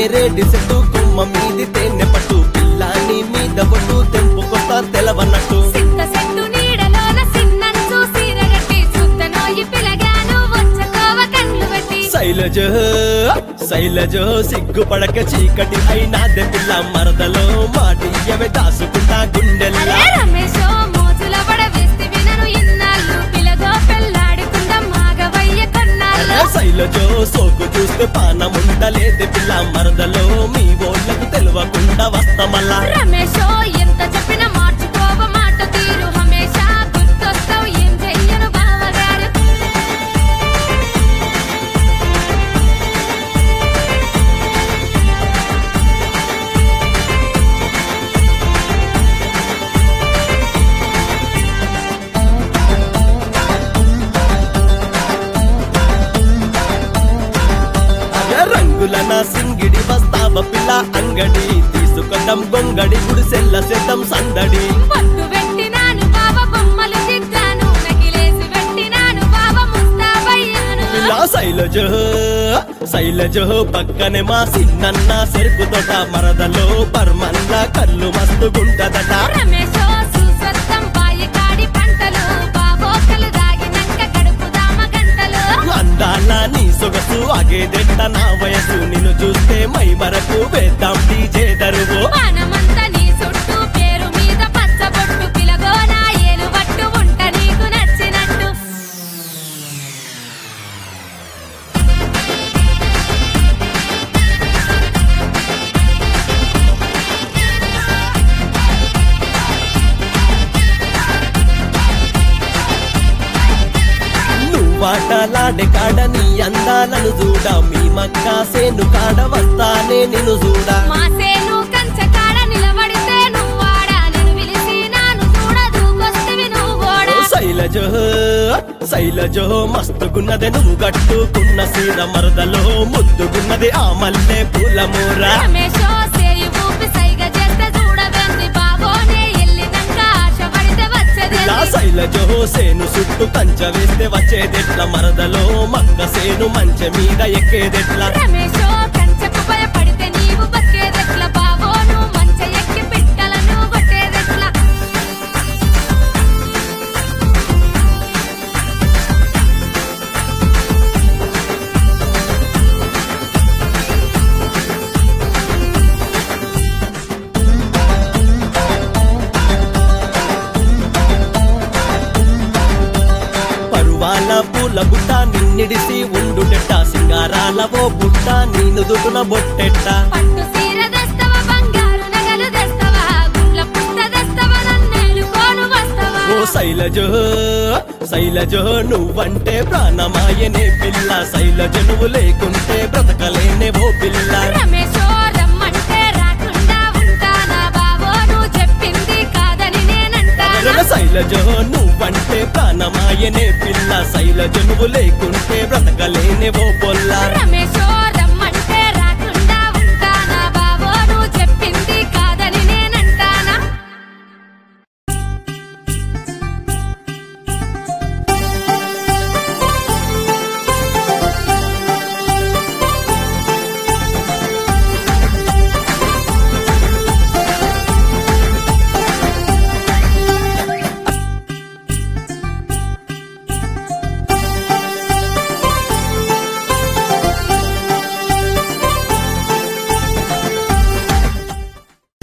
నేరేడి చెట్టు కొమ్మ మీది తేనె పట్టు పిల్లాని మీద ఒట్టు తెంపుకొస్తా తెలవన్నట్టు సిత్త సెట్టు నీడలోన సిన్నంచు సీరగట్టి సుత్తనోయి పిలగాను వచ్చకోవ కళ్ళు పెట్టి శైలజ శైలజ సిగ్గుపడక చీకటి అయినాదె పిల్ల మరదలో మాటియ్యవే దాసుకుంటా గుండెల్లా అరే రమేశో మోజుల పడ వేస్తే వినను ఇన్నాళ్ళు పిలగో పెళ్ళాడుకుందాం మాగవయ్య కొన్నాళ్ళు శైలజో సోకు చూస్తే పానముండలేదు పిల్ల మరదలో మీ ఓళ్ళకు తెలియకుండా వస్తామల్లా రమేశో ఎంత చెప్పినా మార్చుకోవ మాట తీరు హమేషా గుర్తొస్తావు ఏం చెయ్యను బావగారు అదే రంగుల నా సింగిడి వస్తావ పిల్ల అంగడి తీసుకొద్దాం గొంగడి గుడిసెల్ల సెద్దం సందడి పట్టు పెట్టినాను బావ బొమ్మలు దిద్దాను నకిలేసి పెట్టినాను బావ ముస్తాబయ్యాను పిల్ల శైలజ శైలజ పక్కనే మా సిన్నన్న సెరుకు తోట మరదలో పర్మల్ల కళ్ళు మస్తుగుంటదట రమేశో చూసొద్దాం బాయకాడి పంటలు బాబోకలు దాగినంక కడుపుదామ గంటలు అందాల నీ సొగసు అగేదెట్ట నా వయసు నిన్ను చూస్తే మై మరకు వేద్దాం డీజే దరువు పానమంతా నీ చుట్టూ పేరు మీద పచ్చబొట్టు పిలగో నా ఏలు పట్టు ఉంట నీకు నచ్చినట్టు నువ్వాటలాడే కాడ నీ అందాలను చూడ మీ మక్క సేను కాడ వస్తానే నిన్ను చూడ మా సేను కంచె కాడ నిలబడితే నువ్వాడ నేను పిలిచి నాను చూడ దూకొస్తవి నువ్వు కూడా శైలజ శైలజ మస్తుగున్నదే నువ్వు కట్టుకున్న సీర మరదలో ముద్దుగున్నది ఆ మల్లె పూల మూర రమేశో సేయి ఊపి సైగ చేస్తే చూడగంది బాబోనే ఎల్లినంక ఆశపడితే వచ్చేది ఇలా శైలజ సేను చుట్టూ కంచ వేస్తే వచ్చేదెట్ల మరదలో మక్క సేను మంచ మీద ఎక్కేదెట్లా రమేశో కంచెకు భయపడితే నీవు బతికేదెట్ల బాబోను మంచ ఎక్కి పిట్టలను కొట్టేదెట్లా పరువాల పూల బుట్ట నిన్నిడిసి ఉండుటెట్ట సింగారాల ఓ బుట్ట నీను దుటున బొట్టెట్ట పట్టు సీర తెస్తవా బంగారు నగలు తెస్తవా గుండ్ల పుట్ట తెస్తవా నన్నేలుకోను వస్తవా ఓ శైలజో శైలజో నువ్వంటే ప్రాణమాయనే పిల్ల శైలజ నువ్వు లేకుంటే బ్రతకలేనే ఓ పిల్ల రమేశో రమ్మంటే రాకుండా ఉంటానా బాబో నువ్వు చెప్పింది కాదని నేనంటానా అరల శైలజో నువ్వంటే ప్రాణమాయనే పిల్ల శైలజ నువ్వు లేకుంటే బ్రతకలేనే ఓ